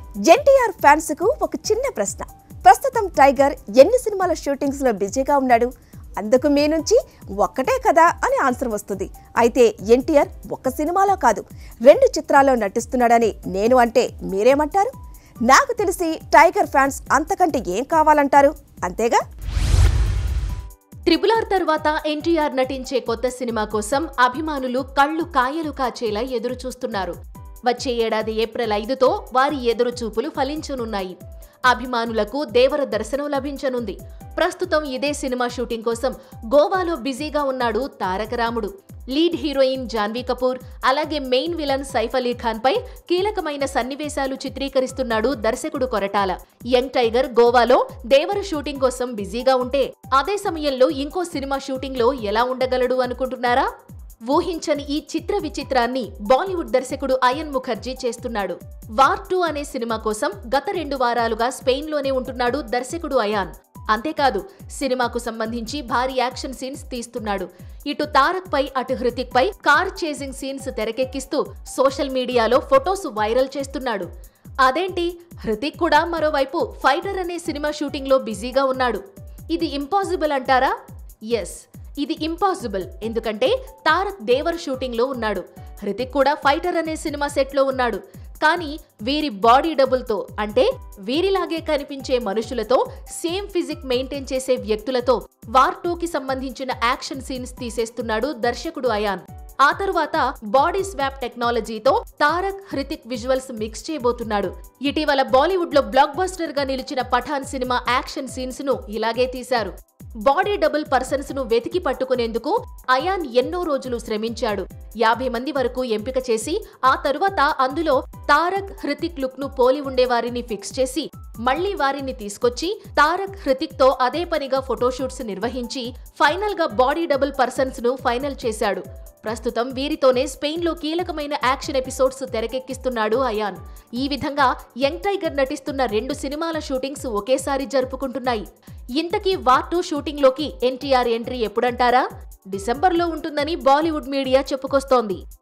NTR fans కు ఒక చిన్న ప్రశ్న ప్రస్తుతం టైగర్ ఎన్ని సినిమాల షూటింగ్స్ లో బిజీగా ఉన్నాడు అందుకు మీ నుంచి ఒక్కటే కదా అని ఆన్సర్ వస్తుంది అయితే ఎన్టీఆర్ ఒక్క సినిమాలో కాదు రెండు చిత్రాల్లో నటిస్తున్నాడని నేను అంటే మీరేమంటారు నాకు తెలిసి టైగర్ ఫ్యాన్స్ అంతకంటే ఏం కావాలంటారు అంతేగా ట్రిపుల్ ఆర్ తర్వాత ఎన్టీఆర్ నటించే కొత్త సినిమా కోసం అభిమానులు కళ్ళు కాయలు కాచేలా ఎదురు చూస్తున్నారు వచ్చే ఏడాది ఏప్రిల్ ఐదుతో వారి ఎదురు చూపులు ఫలించనున్నాయి అభిమానులకు దేవర దర్శనం లభించనుంది ప్రస్తుతం ఇదే సినిమా షూటింగ్ కోసం గోవాలో బిజీగా ఉన్నాడు తారక రాముడు లీడ్ హీరోయిన్ జాన్వీ కపూర్ అలాగే మెయిన్ విలన్ సైఫ్ అలీ ఖాన్ పై కీలకమైన సన్నివేశాలు చిత్రీకరిస్తున్నాడు దర్శకుడు కొరటాల యంగ్ టైగర్ గోవాలో దేవర షూటింగ్ కోసం బిజీగా ఉంటే అదే సమయంలో ఇంకో సినిమా షూటింగ్ లో ఎలా ఉండగలడు అనుకుంటున్నారా ఊహించని ఈ చిత్ర విచిత్రాన్ని బాలీవుడ్ దర్శకుడు అయన్ ముఖర్జీ చేస్తున్నాడు వార్ టూ అనే సినిమా కోసం గత రెండు వారాలుగా స్పెయిన్లోనే ఉంటున్నాడు దర్శకుడు అయాన్ అంతేకాదు సినిమాకు సంబంధించి భారీ యాక్షన్ సీన్స్ తీస్తున్నాడు ఇటు తారక్ పై అటు హృతిక్ పై కార్ చేసింగ్ సీన్స్ తెరకెక్కిస్తూ సోషల్ మీడియాలో ఫొటోస్ వైరల్ చేస్తున్నాడు అదేంటి హృతిక్ కూడా మరోవైపు ఫైటర్ అనే సినిమా షూటింగ్ లో బిజీగా ఉన్నాడు ఇది ఇంపాసిబుల్ అంటారా ఎస్ ఇది ఇంపాసిబుల్ ఎందుకంటే తారక్ దేవర్ షూటింగ్ లో ఉన్నాడు హృతిక్ కూడా ఫైటర్ అనే సినిమా సెట్ లో ఉన్నాడు కానీ వీరి బాడీ డబుల్తో అంటే వీరిలాగే కనిపించే మనుషులతో సేమ్ ఫిజిక్ మెయింటైన్ చేసే వ్యక్తులతో వార్ టూకి సంబంధించిన యాక్షన్ సీన్స్ తీసేస్తున్నాడు దర్శకుడు అయాన్ ఆ తరువాత బాడీ స్వాప్ టెక్నాలజీతో తారక్ హృతిక్ విజువల్స్ మిక్స్ చేయబోతున్నాడు ఇటీవల బాలీవుడ్ లో బ్లాక్ బస్టర్ గా నిలిచిన పఠాన్ సినిమా యాక్షన్ సీన్స్ ను ఇలాగే తీశారు బాడీ డబుల్ పర్సన్స్ ను వెతికి పట్టుకునేందుకు అయాన్ ఎన్నో రోజులు శ్రమించాడు యాభై మంది వరకు ఎంపిక చేసి ఆ తరువాత అందులో తారక్ హృతిక్ లుక్ ను పోలి ఉండే వారిని ఫిక్స్ చేసి మళ్లీ వారిని తీసుకొచ్చి తారక్ హృతిక్ తో అదే పనిగా ఫోటోషూట్స్ నిర్వహించి ఫైనల్ గా బాడీ డబుల్ పర్సన్స్ ను ఫైనల్ చేశాడు ప్రస్తుతం వీరితోనే స్పెయిన్ లో కీలకమైన యాక్షన్ ఎపిసోడ్స్ తెరకెక్కిస్తున్నాడు అయాన్ ఈ విధంగా యంగ్ టైగర్ నటిస్తున్న రెండు సినిమాల షూటింగ్స్ ఒకేసారి జరుపుకుంటున్నాయి ఇంతకీ వార్ టూ షూటింగ్ లోకి ఎన్టీఆర్ ఎంట్రీ ఎప్పుడంటారా డిసెంబర్లో ఉంటుందని బాలీవుడ్ మీడియా చెప్పుకొస్తోంది